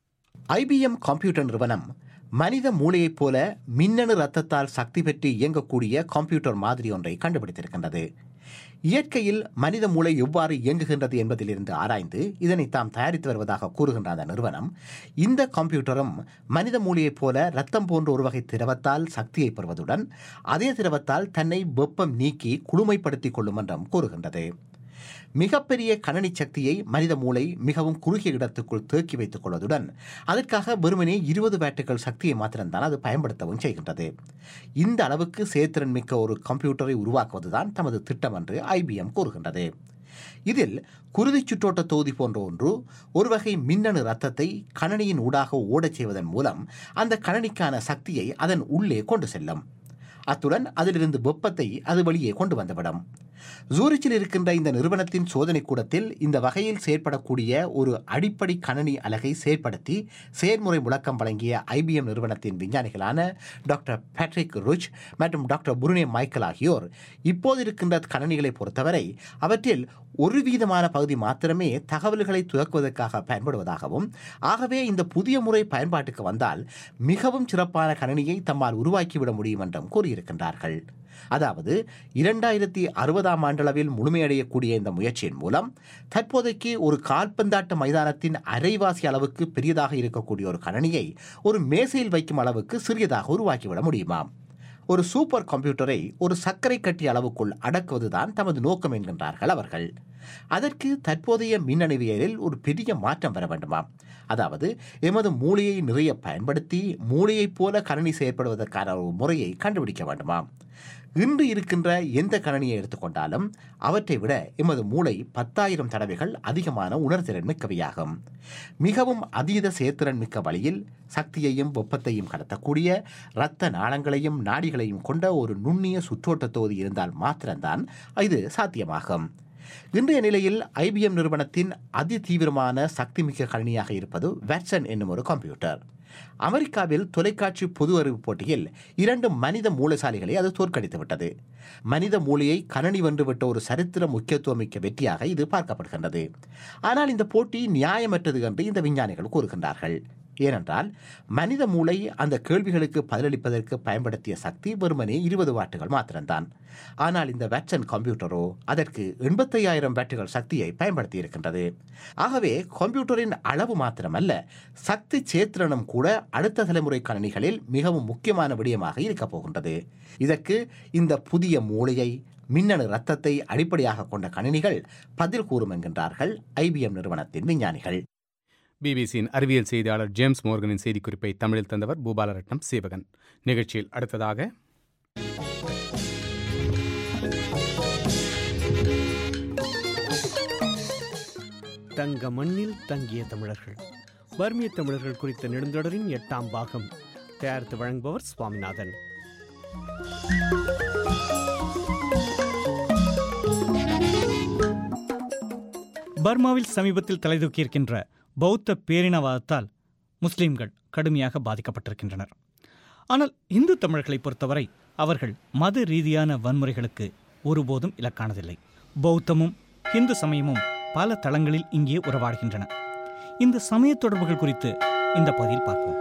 S5: ஐபிஎம் கம்ப்யூட்டர் நிறுவனம் மனித மூளையைப் போல மின்னணு ரத்தத்தால் சக்தி பெற்று இயங்கக்கூடிய கம்ப்யூட்டர் மாதிரி ஒன்றை கண்டுபிடித்திருக்கின்றது இயற்கையில் மனித மூளை எவ்வாறு இயங்குகின்றது என்பதிலிருந்து ஆராய்ந்து இதனை தாம் தயாரித்து வருவதாக கூறுகின்ற அந்த நிறுவனம் இந்த கம்ப்யூட்டரும் மனித மூளையைப் போல ரத்தம் போன்ற ஒரு வகை திரவத்தால் சக்தியை பெறுவதுடன் அதே திரவத்தால் தன்னை வெப்பம் நீக்கி குளுமைப்படுத்திக் கொள்ளும் என்றும் கூறுகின்றது மிகப்பெரிய கணனி சக்தியை மனித மூளை மிகவும் குறுகிய இடத்துக்குள் தேக்கி வைத்துக் கொள்வதுடன் அதற்காக வெறுமனே இருபது பேட்டுகள் சக்தியை மாத்திரம்தான் அது பயன்படுத்தவும் செய்கின்றது இந்த அளவுக்கு செயற்திறன் மிக்க ஒரு கம்ப்யூட்டரை உருவாக்குவதுதான் தமது திட்டம் என்று ஐபிஎம் கூறுகின்றது இதில் குருதி சுற்றோட்ட தொகுதி போன்ற ஒன்று ஒரு வகை மின்னணு ரத்தத்தை கணனியின் ஊடாக ஓடச் செய்வதன் மூலம் அந்த கணனிக்கான சக்தியை அதன் உள்ளே கொண்டு செல்லும் அத்துடன் அதிலிருந்து வெப்பத்தை அது வெளியே கொண்டு வந்துவிடும் ஜூரிச்சில் இருக்கின்ற இந்த நிறுவனத்தின் சோதனை கூடத்தில் இந்த வகையில் செயற்படக்கூடிய ஒரு அடிப்படை கணனி அலகை செயற்படுத்தி செயற்முறை முழக்கம் வழங்கிய ஐபிஎம் நிறுவனத்தின் விஞ்ஞானிகளான டாக்டர் பேட்ரிக் ருச் மற்றும் டாக்டர் புருனே மைக்கேல் ஆகியோர் இப்போது இருக்கின்ற கணனிகளை பொறுத்தவரை அவற்றில் ஒரு வீதமான பகுதி மாத்திரமே தகவல்களை துவக்குவதற்காக பயன்படுவதாகவும் ஆகவே இந்த புதிய முறை பயன்பாட்டுக்கு வந்தால் மிகவும் சிறப்பான கணினியை தம்மால் உருவாக்கிவிட முடியும் என்றும் கூறியிருக்கின்றார்கள் அதாவது இரண்டாயிரத்தி அறுபதாம் ஆண்டளவில் முழுமையடையக்கூடிய இந்த முயற்சியின் மூலம் தற்போதைக்கு ஒரு கால்பந்தாட்ட மைதானத்தின் அரைவாசி அளவுக்கு பெரியதாக இருக்கக்கூடிய ஒரு கணனியை ஒரு மேசையில் வைக்கும் அளவுக்கு சிறியதாக உருவாக்கிவிட முடியுமாம் ஒரு சூப்பர் கம்ப்யூட்டரை ஒரு சர்க்கரை கட்டி அளவுக்குள் அடக்குவதுதான் தமது நோக்கம் என்கின்றார்கள் அவர்கள் அதற்கு தற்போதைய மின்னணுவியலில் ஒரு பெரிய மாற்றம் வர வேண்டுமாம் அதாவது எமது மூளையை நிறைய பயன்படுத்தி மூளையைப் போல கணனி செயற்படுவதற்கான ஒரு முறையை கண்டுபிடிக்க வேண்டுமாம் இன்று இருக்கின்ற எந்த கணனியை எடுத்துக்கொண்டாலும் அவற்றை விட எமது மூளை பத்தாயிரம் தடவைகள் அதிகமான உணர்திறன் மிக்கவையாகும் மிகவும் அதீத செயற்திறன் மிக்க வழியில் சக்தியையும் வெப்பத்தையும் கடத்தக்கூடிய இரத்த நாளங்களையும் நாடிகளையும் கொண்ட ஒரு நுண்ணிய சுற்றோட்ட தொகுதி இருந்தால் மாத்திரம்தான் இது சாத்தியமாகும் இன்றைய நிலையில் ஐபிஎம் நிறுவனத்தின் அதிதீவிரமான சக்திமிக்க கணினியாக இருப்பது வேட்சன் என்னும் ஒரு கம்ப்யூட்டர் அமெரிக்காவில் தொலைக்காட்சி பொது அறிவு போட்டியில் இரண்டு மனித மூளைசாலிகளை அது தோற்கடித்து விட்டது மனித மூளையை கணனி வென்றுவிட்ட ஒரு சரித்திர முக்கியத்துவமிக்க வெற்றியாக இது பார்க்கப்படுகின்றது ஆனால் இந்த போட்டி நியாயமற்றது என்று இந்த விஞ்ஞானிகள் கூறுகின்றார்கள் ஏனென்றால் மனித மூளை அந்த கேள்விகளுக்கு பதிலளிப்பதற்கு பயன்படுத்திய சக்தி வெறுமனே இருபது வாட்டுகள் மாத்திரம்தான் ஆனால் இந்த வேட்சன் கம்ப்யூட்டரோ அதற்கு எண்பத்தையாயிரம் வாட்டுகள் சக்தியை பயன்படுத்தி இருக்கின்றது ஆகவே கம்ப்யூட்டரின் அளவு மாத்திரமல்ல சக்தி சேத்திரனும் கூட அடுத்த தலைமுறை கணினிகளில் மிகவும் முக்கியமான விடயமாக இருக்கப் போகின்றது இதற்கு இந்த புதிய மூளையை மின்னணு ரத்தத்தை அடிப்படையாக கொண்ட கணினிகள் பதில் கூறும் என்கின்றார்கள் ஐபிஎம் நிறுவனத்தின் விஞ்ஞானிகள்
S1: பிபிசியின் அறிவியல் செய்தியாளர் ஜேம்ஸ் மோர்கனின் செய்திக்குறிப்பை தமிழில் தந்தவர் பூபாலரட்னம் சீவகன் நிகழ்ச்சியில் அடுத்ததாக
S11: தங்க மண்ணில் தங்கிய தமிழர்கள் பர்மிய தமிழர்கள் குறித்த நெடுந்தொடரின் எட்டாம் பாகம் தயாரித்து வழங்குபவர் சுவாமிநாதன்
S4: பர்மாவில் சமீபத்தில் தலைதூக்கியிருக்கின்ற பௌத்த பேரினவாதத்தால் முஸ்லிம்கள் கடுமையாக பாதிக்கப்பட்டிருக்கின்றனர் ஆனால் இந்து தமிழர்களை பொறுத்தவரை அவர்கள் மத ரீதியான வன்முறைகளுக்கு ஒருபோதும் இலக்கானதில்லை பௌத்தமும் இந்து சமயமும் பல தளங்களில் இங்கே உறவாடுகின்றன இந்த சமய தொடர்புகள் குறித்து இந்த பகுதியில் பார்ப்போம்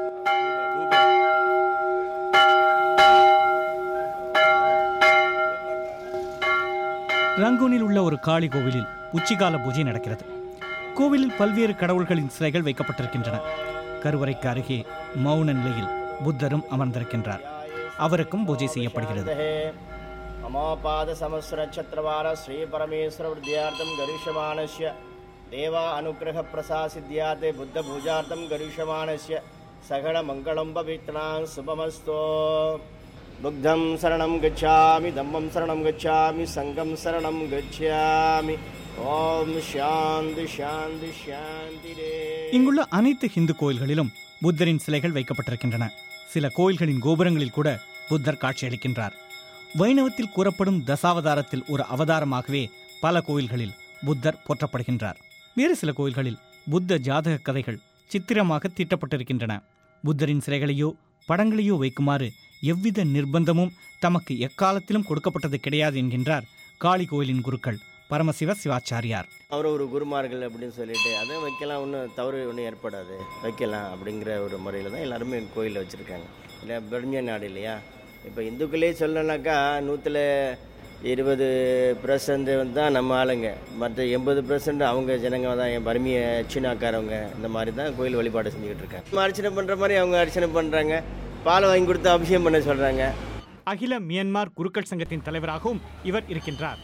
S4: ரங்கூனில் உள்ள ஒரு காளி கோவிலில் உச்சிகால பூஜை நடக்கிறது கோவிலில் பல்வேறு கடவுள்களின் சிலைகள் வைக்கப்பட்டிருக்கின்றன கருவறைக்கு அருகே மௌன நிலையில் புத்தரும் அமர்ந்திருக்கின்றார் அவருக்கும் பூஜை செய்யப்படுகிறது
S12: अमोपाद समस्र छत्रवार श्री परमेश्वर विद्यार्थम गरीष्यमाणस्य देवा अनुग्रह प्रसासिद्याते बुद्ध पूजार्थम गरीष्यमाणस्य सगळ मङ्गलं पवित्रां शुभमस्तो बुद्धं शरणं गच्छामि धम्मं शरणं गच्छामि सङ्गं शरणं गच्छामि ॐ शान्ति शान्ति शान्तिरे
S4: இங்குள்ள அனைத்து ஹிந்து கோயில்களிலும் புத்தரின் சிலைகள் வைக்கப்பட்டிருக்கின்றன சில கோயில்களின் கோபுரங்களில் கூட புத்தர் காட்சியளிக்கின்றார் வைணவத்தில் கூறப்படும் தசாவதாரத்தில் ஒரு அவதாரமாகவே பல கோயில்களில் புத்தர் போற்றப்படுகின்றார் வேறு சில கோயில்களில் புத்த ஜாதக கதைகள் சித்திரமாக தீட்டப்பட்டிருக்கின்றன புத்தரின் சிலைகளையோ படங்களையோ வைக்குமாறு எவ்வித நிர்பந்தமும் தமக்கு எக்காலத்திலும் கொடுக்கப்பட்டது கிடையாது என்கின்றார் காளி கோயிலின் குருக்கள் பரமசிவ சிவாச்சாரியார்
S12: அவர் ஒரு குருமார்கள் அப்படின்னு சொல்லிட்டு அதை வைக்கலாம் ஒன்றும் தவறு ஒன்றும் ஏற்படாது வைக்கலாம் அப்படிங்கிற ஒரு முறையில் தான் எல்லாருமே கோயிலில் வச்சுருக்காங்க இல்லை பெருமிய நாடு இல்லையா இப்போ இந்துக்களே சொல்லணும்னாக்கா நூற்றில் இருபது பர்சன்ட் வந்து தான் நம்ம ஆளுங்க மற்ற எண்பது பர்சன்ட் அவங்க ஜனங்க தான் என் பர்மிய சீனாக்காரவங்க இந்த மாதிரி தான் கோயில் வழிபாடு செஞ்சுக்கிட்டு இருக்காங்க நம்ம அர்ச்சனை பண்ணுற மாதிரி அவங்க அர்ச்சனை பண்ணுறாங்க பாலை வாங்கி கொடுத்து அபிஷேகம் பண்ண சொல்கிறாங்க
S4: அகில மியான்மார் குருக்கள் சங்கத்தின் தலைவராகவும் இவர் இருக்கின்றார்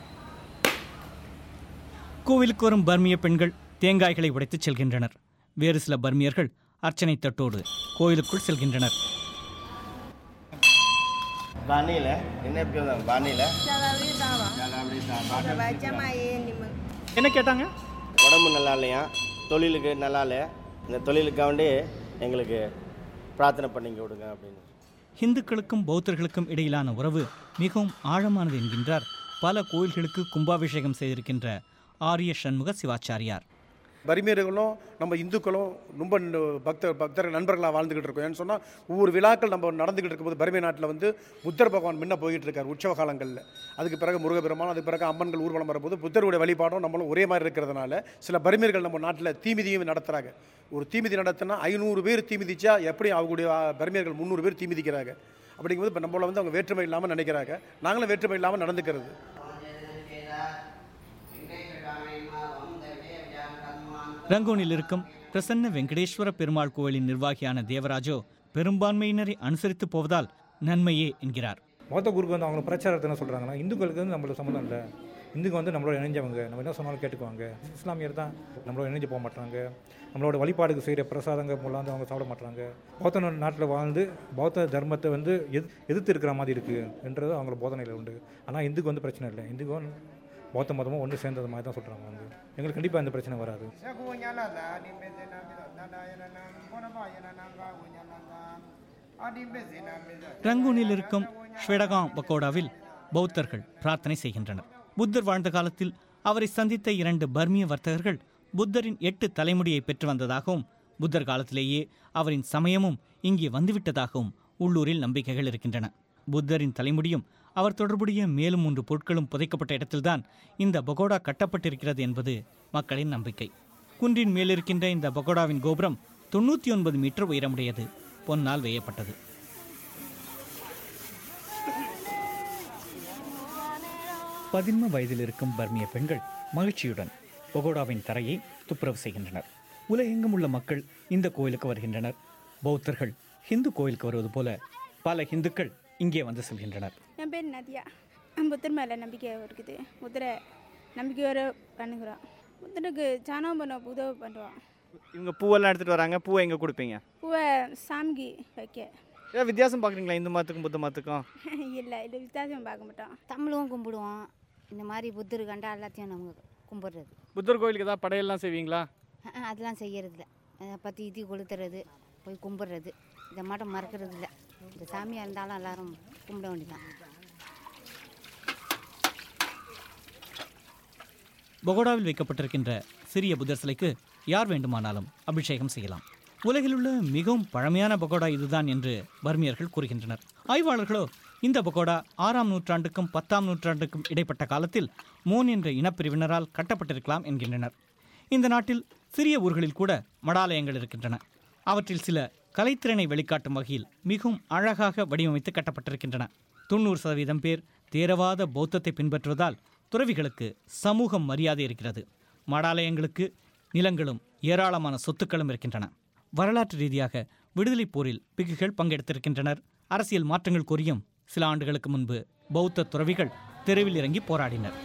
S4: கோவிலுக்கு வரும் பர்மிய பெண்கள் தேங்காய்களை உடைத்துச் செல்கின்றனர் வேறு சில பர்மியர்கள் அர்ச்சனை தட்டோடு கோயிலுக்குள் செல்கின்றனர்
S12: பானியில் என்ன பேர் பானியில்
S4: என்ன கேட்டாங்க
S12: உடம்பு நல்லா இல்லையா தொழிலுக்கு நல்லா இல்லையா இந்த தொழிலுக்காண்டி எங்களுக்கு பிரார்த்தனை பண்ணிங்க விடுங்க அப்படின்னு
S4: இந்துக்களுக்கும் பௌத்தர்களுக்கும் இடையிலான உறவு மிகவும் ஆழமானது என்கின்றார் பல கோயில்களுக்கு கும்பாபிஷேகம் செய்திருக்கின்ற ஆரிய சண்முக சிவாச்சாரியார்
S13: பரிமேர்களும் நம்ம இந்துக்களும் ரொம்ப ந- பக்தர் பக்தர் நண்பர்களாக வாழ்ந்துக்கிட்டு இருக்கோம் ஏன்னு சொன்னால் ஒவ்வொரு விழாக்கள் நம்ம நடந்துக்கிட்டு இருக்கும்போது பரிமை நாட்டில் வந்து புத்தர் பகவான் முன்ன போயிட்டு இருக்கார் உற்சவ காலங்களில் அதுக்கு பிறகு முருகபெருமான் அதுக்கு பிறகு அம்மன்கள் ஊர்வலம் வரும்போது புத்தருடைய வழிபாடும் நம்மளும் ஒரே மாதிரி இருக்கிறதுனால சில பரிமேர்கள் நம்ம நாட்டில் தீமிதியும் நடத்துகிறாங்க ஒரு தீமிதி நடத்தினா ஐநூறு பேர் தீமிதிச்சா எப்படி அவங்களுடைய பரிமேர்கள் முந்நூறு பேர் தீமிதிக்கிறாங்க அப்படிங்கும்போது இப்போ நம்மள வந்து அவங்க வேற்றுமை இல்லாமல் நினைக்கிறாங்க நாங்களும் வேற்றுமை இல்லாமல் நடந்துக்கிறது
S4: ரங்கோனில் இருக்கும் பிரசன்ன வெங்கடேஸ்வர பெருமாள் கோயிலின் நிர்வாகியான தேவராஜோ பெரும்பான்மையினரை அனுசரித்து போவதால் நன்மையே என்கிறார்
S14: மொத்த குருக்கு வந்து அவங்க பிரச்சாரத்தை என்ன சொல்கிறாங்கன்னா இந்துக்களுக்கு வந்து நம்மளோட சம்மந்தம் இல்லை இந்துக்கு வந்து நம்மளோட இணைஞ்சவங்க நம்ம என்ன சொன்னாலும் கேட்டுக்குவாங்க இஸ்லாமியர் தான் நம்மளோட இணைஞ்சு போக மாட்டாங்க நம்மளோட வழிபாடுக்கு செய்கிற பிரசாதங்கள் மூலம் வந்து அவங்க சாப்பிட மாட்டாங்க பௌத்த நாட்டில் வாழ்ந்து பௌத்த தர்மத்தை வந்து எது எதிர்த்து இருக்கிற மாதிரி இருக்குது என்றது அவங்களோட போதனையில் உண்டு ஆனால் இந்துக்கு வந்து பிரச்சனை இல்லை இந்துக்கும் பௌத்த மதமும் ஒன்று சேர்ந்தது மாதிரி தான் சொல்கிறாங்க வந்து எங்களுக்கு கண்டிப்பாக இந்த பிரச்சனை வராது
S4: ரங்கூனில் இருக்கும் ஸ்வெடகாம் பக்கோடாவில் பௌத்தர்கள் பிரார்த்தனை செய்கின்றனர் புத்தர் வாழ்ந்த காலத்தில் அவரை சந்தித்த இரண்டு பர்மிய வர்த்தகர்கள் புத்தரின் எட்டு தலைமுடியை பெற்று வந்ததாகவும் புத்தர் காலத்திலேயே அவரின் சமயமும் இங்கே வந்துவிட்டதாகவும் உள்ளூரில் நம்பிக்கைகள் இருக்கின்றன புத்தரின் தலைமுடியும் அவர் தொடர்புடைய மேலும் மூன்று பொருட்களும் புதைக்கப்பட்ட இடத்தில்தான் இந்த பகோடா கட்டப்பட்டிருக்கிறது என்பது மக்களின் நம்பிக்கை குன்றின் மேலிருக்கின்ற இந்த பகோடாவின் கோபுரம் தொண்ணூற்றி ஒன்பது மீட்டர் உயரமுடையது பொன்னால் வேயப்பட்டது பதின்ம வயதில் இருக்கும் பர்மிய பெண்கள் மகிழ்ச்சியுடன் பகோடாவின் தரையை துப்புரவு செய்கின்றனர் உலகெங்கும் உள்ள மக்கள் இந்த கோயிலுக்கு வருகின்றனர் பௌத்தர்கள் ஹிந்து கோயிலுக்கு வருவது போல பல இந்துக்கள் இங்கே வந்து செல்கின்றனர்
S15: என் பேர் நதியா புத்தர் மேலே நம்பிக்கை இருக்குது புத்தரை நம்பிக்கையோட பண்ணுகிறோம் புத்தருக்கு சாணம் பண்ண உதவி பண்ணுறோம்
S11: இவங்க பூவெல்லாம் எடுத்துகிட்டு வராங்க பூவை எங்கே கொடுப்பீங்க
S15: பூவை சாமிக்கு வைக்க
S11: ஏதாவது வித்தியாசம் பார்க்குறீங்களா இந்து மதத்துக்கும் புத்த மதத்துக்கும்
S15: இல்லை இல்லை வித்தியாசம் பார்க்க மாட்டோம்
S16: தமிழும் கும்பிடுவோம் இந்த மாதிரி புத்தர் கண்டா எல்லாத்தையும் நம்ம கும்பிடுறது
S11: புத்தர் கோயிலுக்கு ஏதாவது படையெல்லாம் செய்வீங்களா
S16: அஹ் அதெல்லாம் செய்யறதில்ல அதை பற்றி இதி கொளுத்துறது போய் கும்பிட்றது இதை மட்டும் மறக்கிறது இல்லை இந்த சாமியாக இருந்தாலும் எல்லாரும் கும்பிட வேண்டியதான்
S4: பகோடாவில் வைக்கப்பட்டிருக்கின்ற சிறிய புத்தர் சிலைக்கு யார் வேண்டுமானாலும் அபிஷேகம் செய்யலாம் உலகிலுள்ள மிகவும் பழமையான பகோடா இதுதான் என்று பர்மியர்கள் கூறுகின்றனர் ஆய்வாளர்களோ இந்த பகோடா ஆறாம் நூற்றாண்டுக்கும் பத்தாம் நூற்றாண்டுக்கும் இடைப்பட்ட காலத்தில் மோன் என்ற இனப்பிரிவினரால் கட்டப்பட்டிருக்கலாம் என்கின்றனர் இந்த நாட்டில் சிறிய ஊர்களில் கூட மடாலயங்கள் இருக்கின்றன அவற்றில் சில கலைத்திறனை வெளிக்காட்டும் வகையில் மிகவும் அழகாக வடிவமைத்து கட்டப்பட்டிருக்கின்றன தொண்ணூறு சதவீதம் பேர் தேரவாத பௌத்தத்தை பின்பற்றுவதால் துறவிகளுக்கு சமூக மரியாதை இருக்கிறது மடாலயங்களுக்கு நிலங்களும் ஏராளமான சொத்துக்களும் இருக்கின்றன வரலாற்று ரீதியாக விடுதலைப் போரில் பிக்குகள் பங்கெடுத்திருக்கின்றனர் அரசியல் மாற்றங்கள் கோரியும் சில ஆண்டுகளுக்கு முன்பு பௌத்த துறவிகள் தெருவில் இறங்கி போராடினர்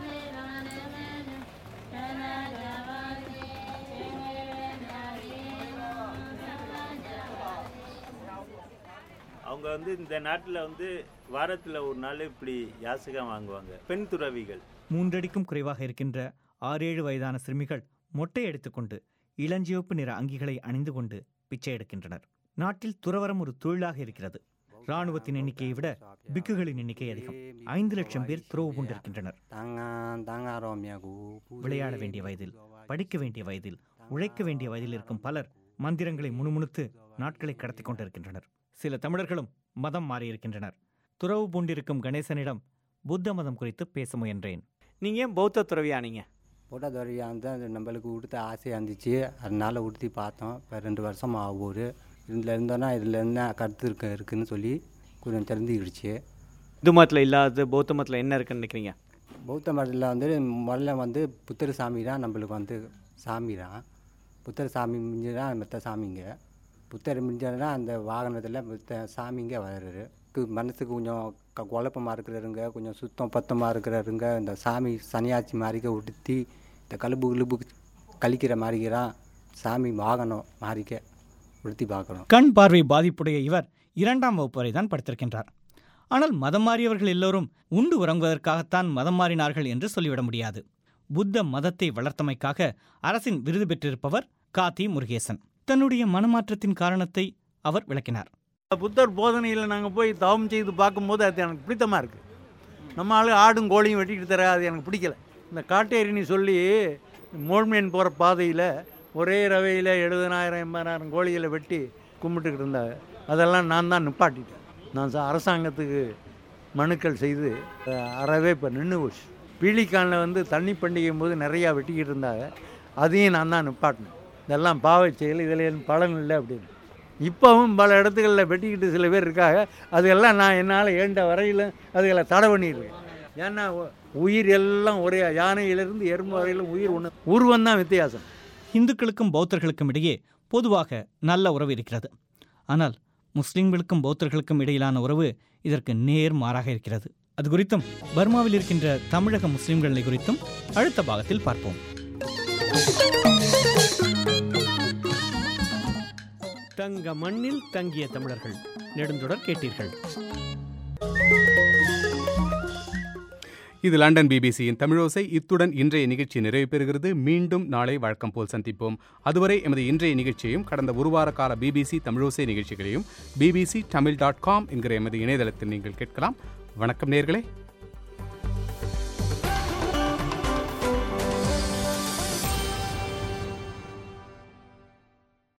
S17: அவங்க வந்து இந்த நாட்டில் வந்து வாரத்தில் ஒரு நாள் இப்படி யாசகம் வாங்குவாங்க பெண் துறவிகள்
S4: மூன்றடிக்கும் குறைவாக இருக்கின்ற ஆறேழு வயதான சிறுமிகள் மொட்டை அடித்துக்கொண்டு இளஞ்சிவப்பு நிற அங்கிகளை அணிந்து கொண்டு பிச்சை எடுக்கின்றனர் நாட்டில் துறவரம் ஒரு தொழிலாக இருக்கிறது இராணுவத்தின் எண்ணிக்கையை விட பிக்குகளின் எண்ணிக்கை அதிகம் ஐந்து லட்சம் பேர் துறவு கொண்டிருக்கின்றனர் விளையாட வேண்டிய வயதில் படிக்க வேண்டிய வயதில் உழைக்க வேண்டிய வயதில் இருக்கும் பலர் மந்திரங்களை முணுமுணுத்து நாட்களை கடத்தி கொண்டிருக்கின்றனர் சில தமிழர்களும் மதம் மாறியிருக்கின்றனர் துறவு பூண்டிருக்கும் கணேசனிடம் புத்த மதம் குறித்து பேச முயன்றேன்
S11: நீங்கள் ஏன் பௌத்த துறவியானீங்க
S18: போட்டோ துறையாக வந்து அது நம்மளுக்கு உடுத்த ஆசையாக இருந்துச்சு அதனால உடுத்தி பார்த்தோம் இப்போ ரெண்டு வருஷம் ஆகுது இதில் இருந்தோன்னா இதில் என்ன கருத்து இருக்கு இருக்குன்னு சொல்லி கொஞ்சம் தெரிஞ்சுக்கிடுச்சு
S11: இந்து மதத்தில் இல்லாத பௌத்த மதத்தில் என்ன இருக்குன்னு நினைக்கிறீங்க
S18: பௌத்த மதத்தில் வந்து முதல்ல வந்து புத்தர் சாமி தான் நம்மளுக்கு வந்து சாமி தான் புத்தர் சாமி மிஞ்சி தான் மற்ற சாமிங்க புத்தர் மிஞ்சதுனா அந்த வாகனத்தில் மற்ற சாமிங்க வர்றாரு கு- மனசுக்கு கொஞ்சம் க- குழப்பமா இருக்கிறவங்க கொஞ்சம் சுத்தம் பத்தமாக இருக்கிறவங்க இந்த சாமி சன்னியாசி மாதிரிக்க உடுத்தி இந்த கழுப்பு கிழுப்பு கழிக்கிற மாதிரிக்கிறான் சாமி வாகனம் மாறிக்க உடுத்தி பார்க்கணும்
S4: கண் பார்வை பாதிப்புடைய இவர் இரண்டாம் வகுப்பு வரை தான் படித்திருக்கின்றார் ஆனால் மதம் மாறியவர்கள் எல்லோரும் உண்டு உறங்குவதற்காகத்தான் மதம் மாறினார்கள் என்று சொல்லிவிட முடியாது புத்த மதத்தை வளர்த்தமைக்காக அரசின் விருது பெற்றிருப்பவர் காதி முருகேசன் தன்னுடைய மனமாற்றத்தின் காரணத்தை அவர் விளக்கினார்
S19: புத்தர் போதனையில் நாங்கள் போய் தவம் செய்து பார்க்கும்போது அது எனக்கு பிடித்தமாக இருக்குது நம்ம ஆளு ஆடும் கோழியும் வெட்டிக்கிட்டு தர அது எனக்கு பிடிக்கல இந்த காட்டேரின்னு சொல்லி மோல்மேன் போகிற பாதையில் ஒரே ரவையில் எழுபதனாயிரம் எண்பதாயிரம் கோழிகளை வெட்டி கும்பிட்டுக்கிட்டு இருந்தாங்க அதெல்லாம் நான் தான் நிப்பாட்டிட்டேன் நான் ச- அரசாங்கத்துக்கு மனுக்கள் செய்து அஹ், அறவே இப்போ நின்று போச்சு பீலிக்கானில் வந்து தண்ணி பண்டிகையும் போது நிறையா வெட்டிக்கிட்டு இருந்தாங்க அதையும் நான் தான் நிப்பாட்டினேன் இதெல்லாம் பாவை செயல் இதில் பலன் இல்லை அப்படின்னு இப்போவும் பல இடத்துகளில் வெட்டிக்கிட்டு சில பேர் இருக்காங்க அதுக்கெல்லாம் நான் என்னால் ஏண்ட வரையிலும் அதுகளை தடை பண்ணிடுவேன் ஏன்னா உ- உயிர் எல்லாம் ஒரே யானையிலிருந்து எறும்பு வரையிலும் உயிர் ஒன்று உருவம் தான் வித்தியாசம்
S4: இந்துக்களுக்கும் பௌத்தர்களுக்கும் இடையே பொதுவாக நல்ல உறவு இருக்கிறது ஆனால் முஸ்லிம்களுக்கும் பௌத்தர்களுக்கும் இடையிலான உறவு இதற்கு நேர் மாறாக இருக்கிறது அது குறித்தும் பர்மாவில் இருக்கின்ற தமிழக முஸ்லிம்கள் நிலை குறித்தும் அடுத்த பாகத்தில் பார்ப்போம்
S11: தங்க மண்ணில் தங்கிய தமிழர்கள் நெடுந்தொடர் கேட்டீர்கள்
S1: இது லண்டன் பிபிசியின் தமிழோசை இத்துடன் இன்றைய நிகழ்ச்சி நிறைவு பெறுகிறது மீண்டும் நாளை வழக்கம் போல் சந்திப்போம் அதுவரை எமது இன்றைய நிகழ்ச்சியையும் கடந்த ஒரு வார கால பிபிசி தமிழோசை நிகழ்ச்சிகளையும் பிபிசி தமிழ் டாட் காம் என்கிற எமது இணையதளத்தில் நீங்கள் கேட்கலாம் வணக்கம் நேர்களே